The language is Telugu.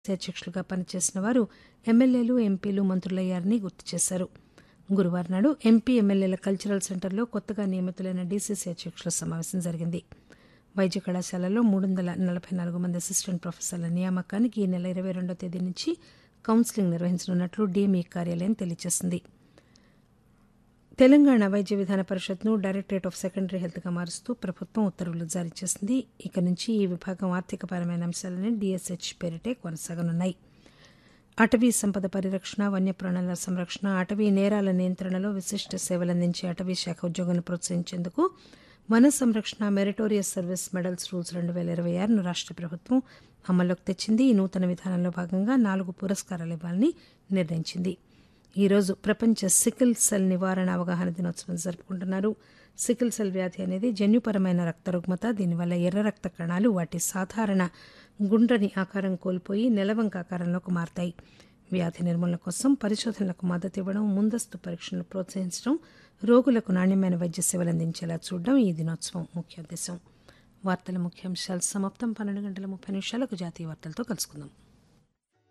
అధ్యక్షులుగా పనిచేసిన వారు ఎమ్మెల్యేలు ఎంపీలు మంత్రులయ్యారని గుర్తు చేశారు గురువారం నాడు ఎంపీ ఎమ్మెల్యేల కల్చరల్ సెంటర్లో కొత్తగా నియమితులైన డీసీసీ అధ్యక్షుల సమావేశం జరిగింది వైద్య కళాశాలలో మూడు వందల నలభై నాలుగు మంది అసిస్టెంట్ ప్రొఫెసర్ల నియామకానికి ఈ నెల ఇరవై రెండో తేదీ నుంచి కౌన్సిలింగ్ నిర్వహించనున్నట్లు డీఎంఈ కార్యాలయం తెలియజేసింది తెలంగాణ వైద్య విధాన పరిషత్ను డైరెక్టరేట్ ఆఫ్ సెకండరీ హెల్త్గా మారుస్తూ ప్రభుత్వం ఉత్తర్వులు జారీ చేసింది ఇక నుంచి ఈ విభాగం ఆర్థికపరమైన అంశాలని డీఎస్హెచ్ పేరిటే కొనసాగనున్నాయి అటవీ సంపద పరిరక్షణ వన్యప్రాణుల సంరక్షణ అటవీ నేరాల నియంత్రణలో విశిష్ట సేవలందించే అటవీ శాఖ ఉద్యోగులను ప్రోత్సహించేందుకు వన సంరక్షణ మెరిటోరియస్ సర్వీస్ మెడల్స్ రూల్స్ రెండు వేల ఇరవై ఆరును రాష్ట ప్రభుత్వం అమల్లోకి తెచ్చింది ఈ నూతన విధానంలో భాగంగా నాలుగు పురస్కారాలు ఇవ్వాలని నిర్ణయించింది ఈ రోజు ప్రపంచ సికిల్ సెల్ నివారణ అవగాహన దినోత్సవం జరుపుకుంటున్నారు సికిల్ సెల్ వ్యాధి అనేది జన్యుపరమైన రక్త రుగ్మత దీనివల్ల ఎర్ర రక్త కణాలు వాటి సాధారణ గుండ్రని ఆకారం కోల్పోయి నెలవంక ఆకారంలోకి మారతాయి వ్యాధి నిర్మూలన కోసం పరిశోధనలకు మద్దతు ఇవ్వడం ముందస్తు పరీక్షలను ప్రోత్సహించడం రోగులకు నాణ్యమైన వైద్య సేవలు అందించేలా చూడడం ఈ దినోత్సవం ముఖ్యోద్దేశం వార్తల ముఖ్యాంశాలు సమాప్తం పన్నెండు గంటల ముప్పై నిమిషాలకు జాతీయ వార్తలతో కలుసుకుందాం